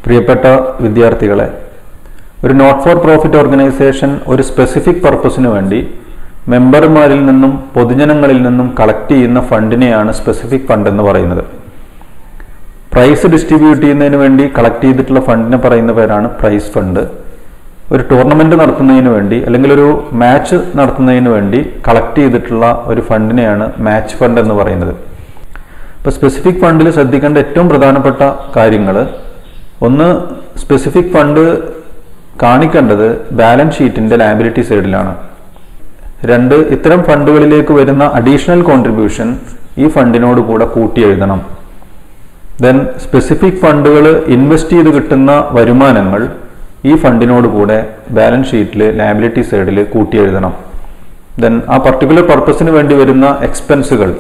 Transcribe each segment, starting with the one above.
പ്രിയപ്പെട്ട വിദ്യാർത്ഥികളെ ഒരു നോട്ട് ഫോർ പ്രോഫിറ്റ് ഓർഗനൈസേഷൻ ഒരു സ്പെസിഫിക് പർപ്പസിന് വേണ്ടി മെമ്പർമാരിൽ നിന്നും പൊതുജനങ്ങളിൽ നിന്നും കളക്ട് ചെയ്യുന്ന ഫണ്ടിനെയാണ് സ്പെസിഫിക് ഫണ്ട് എന്ന് പറയുന്നത് പ്രൈസ് ഡിസ്ട്രിബ്യൂട്ട് ചെയ്യുന്നതിന് വേണ്ടി കളക്ട് ചെയ്തിട്ടുള്ള ഫണ്ടിനെ പറയുന്ന പേരാണ് പ്രൈസ് ഫണ്ട് ഒരു ടൂർണമെന്റ് നടത്തുന്നതിന് വേണ്ടി അല്ലെങ്കിൽ ഒരു മാച്ച് നടത്തുന്നതിന് വേണ്ടി കളക്ട് ചെയ്തിട്ടുള്ള ഒരു ഫണ്ടിനെയാണ് മാച്ച് ഫണ്ട് എന്ന് പറയുന്നത് ഇപ്പോൾ സ്പെസിഫിക് ഫണ്ടിൽ ശ്രദ്ധിക്കേണ്ട ഏറ്റവും പ്രധാനപ്പെട്ട കാര്യങ്ങൾ ഒന്ന് സ്പെസിഫിക് ഫണ്ട് കാണിക്കേണ്ടത് ബാലൻസ് ഷീറ്റിന്റെ ലാബിലിറ്റി സൈഡിലാണ് രണ്ട് ഇത്തരം ഫണ്ടുകളിലേക്ക് വരുന്ന അഡീഷണൽ കോൺട്രിബ്യൂഷൻ ഈ ഫണ്ടിനോട് കൂടെ കൂട്ടി എഴുതണം ദെൻ സ്പെസിഫിക് ഫണ്ടുകൾ ഇൻവെസ്റ്റ് ചെയ്ത് കിട്ടുന്ന വരുമാനങ്ങൾ ഈ ഫണ്ടിനോട് കൂടെ ബാലൻസ് ഷീറ്റിൽ ലാബിലിറ്റി സൈഡിൽ കൂട്ടി എഴുതണം ദെൻ ആ പർട്ടിക്കുലർ പർപ്പസിന് വേണ്ടി വരുന്ന എക്സ്പെൻസുകൾ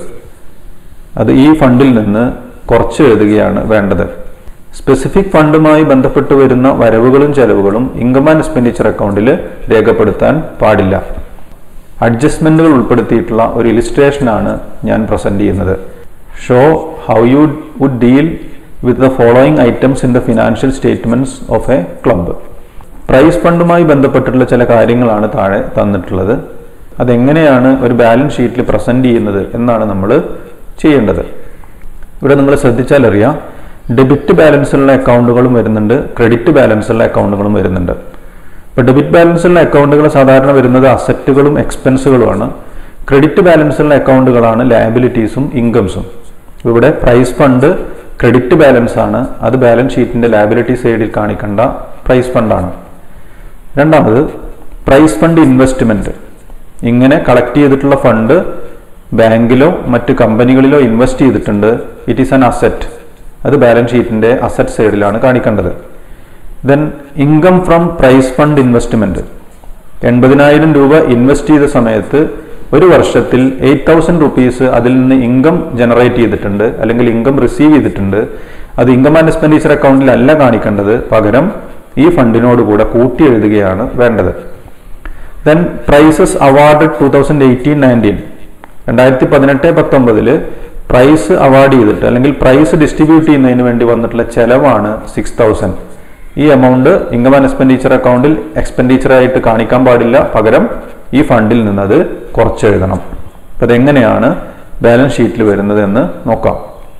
അത് ഈ ഫണ്ടിൽ നിന്ന് കുറച്ച് എഴുതുകയാണ് വേണ്ടത് സ്പെസിഫിക് ഫണ്ടുമായി ബന്ധപ്പെട്ട് വരുന്ന വരവുകളും ചെലവുകളും ഇൻകം ആൻഡ് എക്സ്പെൻഡിച്ചർ അക്കൗണ്ടിൽ രേഖപ്പെടുത്താൻ പാടില്ല അഡ്ജസ്റ്റ്മെന്റുകൾ ഉൾപ്പെടുത്തിയിട്ടുള്ള ഒരു ഇലിസ്ട്രേഷനാണ് ഞാൻ പ്രസന്റ് ചെയ്യുന്നത് show how you would deal with the following items in the financial statements of a club prize ഫണ്ടുമായി ബന്ധപ്പെട്ടിട്ടുള്ള ചില കാര്യങ്ങളാണ് താഴെ തന്നിട്ടുള്ളത് അതെങ്ങനെയാണ് ഒരു ബാലൻസ് ഷീറ്റിൽ പ്രസന്റ് ചെയ്യുന്നത് എന്നാണ് നമ്മൾ ചെയ്യേണ്ടത് ഇവിടെ നിങ്ങൾ ശ്രദ്ധിച്ചാൽ അറിയാം ഡെബിറ്റ് ബാലൻസ് ഉള്ള അക്കൗണ്ടുകളും വരുന്നുണ്ട് ക്രെഡിറ്റ് ബാലൻസ് ഉള്ള അക്കൗണ്ടുകളും വരുന്നുണ്ട് ഇപ്പോൾ ഡെബിറ്റ് ബാലൻസ് ഉള്ള അക്കൗണ്ടുകൾ സാധാരണ വരുന്നത് അസറ്റുകളും എക്സ്പെൻസുകളുമാണ് ക്രെഡിറ്റ് ബാലൻസ് ഉള്ള അക്കൗണ്ടുകളാണ് ലാബിലിറ്റീസും ഇൻകംസും ഇവിടെ പ്രൈസ് ഫണ്ട് ക്രെഡിറ്റ് ബാലൻസ് ആണ് അത് ബാലൻസ് ഷീറ്റിന്റെ ലാബിലിറ്റി സൈഡിൽ കാണിക്കേണ്ട പ്രൈസ് ഫണ്ടാണ് രണ്ടാമത് പ്രൈസ് ഫണ്ട് ഇൻവെസ്റ്റ്മെന്റ് ഇങ്ങനെ കളക്ട് ചെയ്തിട്ടുള്ള ഫണ്ട് ബാങ്കിലോ മറ്റ് കമ്പനികളിലോ ഇൻവെസ്റ്റ് ചെയ്തിട്ടുണ്ട് ഇറ്റ് ഈസ് ആൻ അസറ്റ് അത് ബാലൻസ് ഷീറ്റിന്റെ അസറ്റ് സൈഡിലാണ് കാണിക്കേണ്ടത് then income from prize fund investment എൺപതിനായിരം രൂപ ഇൻവെസ്റ്റ് ചെയ്ത സമയത്ത് ഒരു വർഷത്തിൽ എയ്റ്റ് തൗസൻഡ് റുപ്പീസ് അതിൽ നിന്ന് ഇൻകം ജനറേറ്റ് ചെയ്തിട്ടുണ്ട് അല്ലെങ്കിൽ ഇൻകം റിസീവ് ചെയ്തിട്ടുണ്ട് അത് ഇൻകം ആൻഡ് എക്സ്പെൻഡിച്ചർ അക്കൗണ്ടിലല്ല കാണിക്കേണ്ടത് പകരം ഈ ഫണ്ടിനോട് കൂടെ കൂട്ടി എഴുതുകയാണ് വേണ്ടത് then prizes award two thousand eighteen nineteen രണ്ടായിരത്തി പതിനെട്ട് പത്തൊമ്പതില് പ്രൈസ് അവാർഡ് ചെയ്തിട്ട് അല്ലെങ്കിൽ പ്രൈസ് ഡിസ്ട്രിബ്യൂട്ട് ചെയ്യുന്നതിന് വേണ്ടി വന്നിട്ടുള്ള ചെലവാണ് സിക്സ് തൗസൻഡ് ഈ എമൗണ്ട് ഇൻകം ആൻഡ് എക്സ്പെൻഡിച്ചർ അക്കൗണ്ടിൽ എക്സ്പെൻഡിച്ചർ ആയിട്ട് കാണിക്കാൻ പാടില്ല പകരം ഈ ഫണ്ടിൽ നിന്ന് അത് കുറച്ചെഴുതണം അപ്പൊ അതെങ്ങനെയാണ് ബാലൻസ് ഷീറ്റിൽ വരുന്നത് എന്ന് നോക്കാം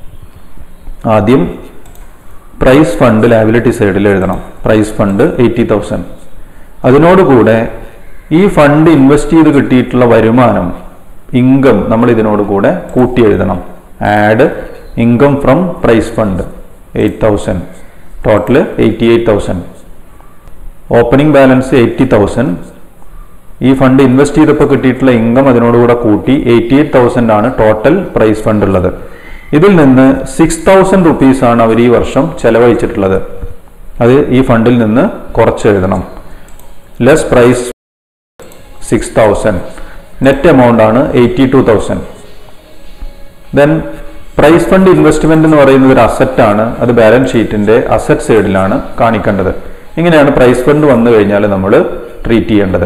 ആദ്യം പ്രൈസ് ഫണ്ട് ലാബിലിറ്റി സൈഡിൽ എഴുതണം പ്രൈസ് ഫണ്ട് എയ്റ്റി തൗസൻഡ് അതിനോടുകൂടെ ഈ ഫണ്ട് ഇൻവെസ്റ്റ് ചെയ്ത് കിട്ടിയിട്ടുള്ള വരുമാനം ഇൻകം നമ്മൾ ഇതിനോട് കൂടെ കൂട്ടി എഴുതണം add income from prize fund eight thousand total eighty eight thousand opening balance eighty thousand ഈ ഫണ്ട് ഇൻവെസ്റ്റ് ചെയ്തപ്പോൾ കിട്ടിയിട്ടുള്ള ഇൻകം അതിനോടുകൂടെ കൂട്ടി എയ്റ്റി എയ്റ്റ് തൗസൻഡ് ആണ് ടോട്ടൽ പ്രൈസ് ഫണ്ട് ഉള്ളത് ഇതിൽ നിന്ന് സിക്സ് തൗസൻഡ് റുപ്പീസ് ആണ് അവർ ഈ വർഷം ചെലവഴിച്ചിട്ടുള്ളത് അത് ഈ ഫണ്ടിൽ നിന്ന് കുറച്ച് എഴുതണം less prize six thousand net amount ആണ് eighty two thousand then prize fund investment എന്ന് പറയുന്നത് ഒരു അസറ്റ് ആണ് അത് ബാലൻസ് ഷീറ്റിന്റെ അസറ്റ് സൈഡിലാണ് കാണിക്കേണ്ടത് ഇങ്ങനെയാണ് പ്രൈസ് ഫണ്ട് വന്നു കഴിഞ്ഞാൽ നമ്മൾ ട്രീറ്റ് ചെയ്യേണ്ടത്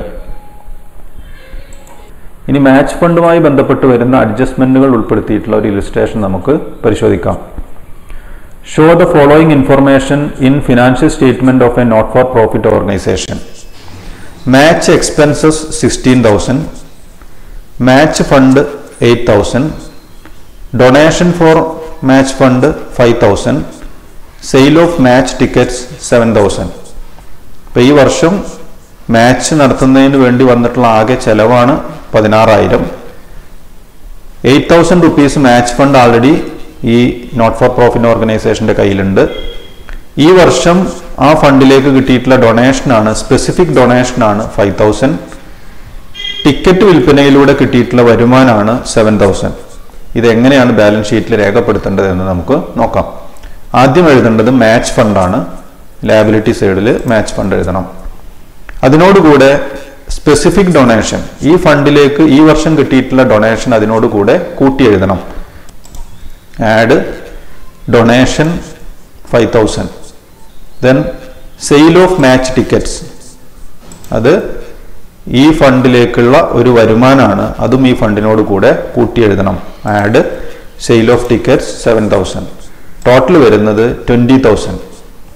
ഇനി മാച്ച് ഫണ്ടുമായി ബന്ധപ്പെട്ട് വരുന്ന അഡ്ജസ്റ്റ്മെന്റുകൾ ഉൾപ്പെടുത്തിയിട്ടുള്ള ഒരു ഇലിസ്ട്രേഷൻ നമുക്ക് പരിശോധിക്കാം show the following information in financial statement of a not for profit organisation match expenses sixteen thousand match fund eight thousand donation for match fund five thousand sale of match tickets seven thousand അപ്പോൾ ഈ വർഷം match നടത്തുന്നതിന് വേണ്ടി വന്നിട്ടുള്ള ആകെ ചെലവാണ് പതിനാറായിരം eight thousand rupees match fund already ഈ നോട്ട് ഫോർ പ്രോഫിറ്റ് ഓർഗനൈസേഷന്റെ കയ്യിലുണ്ട് ഈ വർഷം ആ ഫണ്ടിലേക്ക് കിട്ടിയിട്ടുള്ള ഡൊണേഷനാണ് സ്പെസിഫിക് ഡൊണേഷനാണ് ഫൈവ് തൗസൻഡ് ടിക്കറ്റ് വിൽപ്പനയിലൂടെ കിട്ടിയിട്ടുള്ള വരുമാനമാണ് സെവൻ തൗസൻഡ് ഇത് എങ്ങനെയാണ് ബാലൻസ് ഷീറ്റിൽ രേഖപ്പെടുത്തേണ്ടത് എന്ന് നമുക്ക് നോക്കാം ആദ്യം എഴുതേണ്ടത് മാച്ച് ഫണ്ടാണ് ലാബിലിറ്റി സൈഡിൽ മാച്ച് ഫണ്ട് എഴുതണം അതിനോടുകൂടെ സ്പെസിഫിക് ഡൊണേഷൻ ഈ ഫണ്ടിലേക്ക് ഈ വർഷം കിട്ടിയിട്ടുള്ള ഡൊണേഷൻ അതിനോടുകൂടെ കൂട്ടി എഴുതണം add donation five thousand then sale of match tickets അത് ഈ ഫണ്ടിലേക്കുള്ള ഒരു വരുമാനമാണ് അതും ഈ ഫണ്ടിനോട് കൂടെ കൂട്ടി എഴുതണം add sale of tickets seven thousand total വരുന്നത് ട്വന്റി തൗസൻഡ്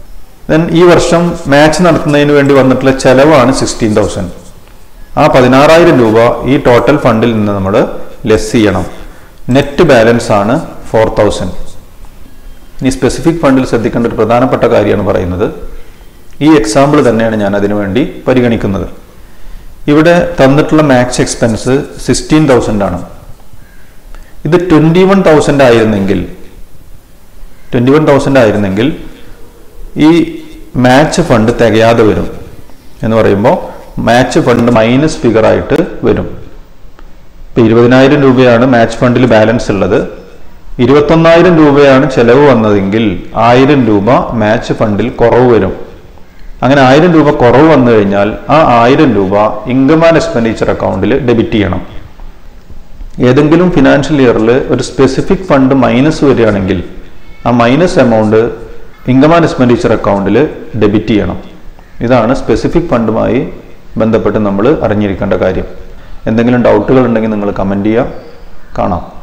ദെൻ ഈ വർഷം മാച്ച് നടത്തുന്നതിന് വേണ്ടി വന്നിട്ടുള്ള ചെലവാണ് സിക്സ്റ്റീൻ തൗസൻഡ് ആ പതിനാറായിരം രൂപ ഈ ടോട്ടൽ ഫണ്ടിൽ നിന്ന് നമ്മൾ ലെസ് ചെയ്യണം നെറ്റ് ബാലൻസ് ആണ് ഫോർ തൗസൻഡ് ഇനി സ്പെസിഫിക് ഫണ്ടിൽ ശ്രദ്ധിക്കേണ്ട ഒരു പ്രധാനപ്പെട്ട കാര്യമാണ് പറയുന്നത് ഈ എക്സാമ്പിൾ തന്നെയാണ് ഞാൻ അതിനു വേണ്ടി പരിഗണിക്കുന്നത് ഇവിടെ തന്നിട്ടുള്ള മാക്സ് എക്സ്പെൻസ് സിക്സ്റ്റീൻ തൗസൻഡ് ആണ് ഇത് ട്വൻറ്റി വൺ തൗസൻഡ് ആയിരുന്നെങ്കിൽ ട്വൻറ്റി വൺ തൗസൻഡ് ആയിരുന്നെങ്കിൽ ഈ മാച്ച് ഫണ്ട് തികയാതെ വരും എന്ന് പറയുമ്പോൾ മാച്ച് ഫണ്ട് മൈനസ് ഫിഗർ ആയിട്ട് വരും ഇപ്പൊ ഇരുപതിനായിരം രൂപയാണ് മാച്ച് ഫണ്ടിൽ ബാലൻസ് ഉള്ളത് ഇരുപത്തൊന്നായിരം രൂപയാണ് ചെലവ് വന്നതെങ്കിൽ ആയിരം രൂപ മാച്ച് ഫണ്ടിൽ കുറവ് വരും അങ്ങനെ ആയിരം രൂപ കുറവ് വന്നു കഴിഞ്ഞാൽ ആ ആയിരം രൂപ ഇൻകം ആൻഡ് എക്സ്പെൻഡിച്ചർ അക്കൗണ്ടിൽ ഡെബിറ്റ് ചെയ്യണം ഏതെങ്കിലും ഫിനാൻഷ്യൽ ഇയറിൽ ഒരു സ്പെസിഫിക് ഫണ്ട് മൈനസ് വരികയാണെങ്കിൽ ആ minus amount income and expenditure അക്കൗണ്ടിൽ ഡെബിറ്റ് ചെയ്യണം ഇതാണ് സ്പെസിഫിക് ഫണ്ടുമായി ബന്ധപ്പെട്ട് നമ്മൾ അറിഞ്ഞിരിക്കേണ്ട കാര്യം എന്തെങ്കിലും ഡൗട്ടുകൾ ഉണ്ടെങ്കിൽ നിങ്ങൾ കമൻറ്റ് ചെയ്യുക കാണാം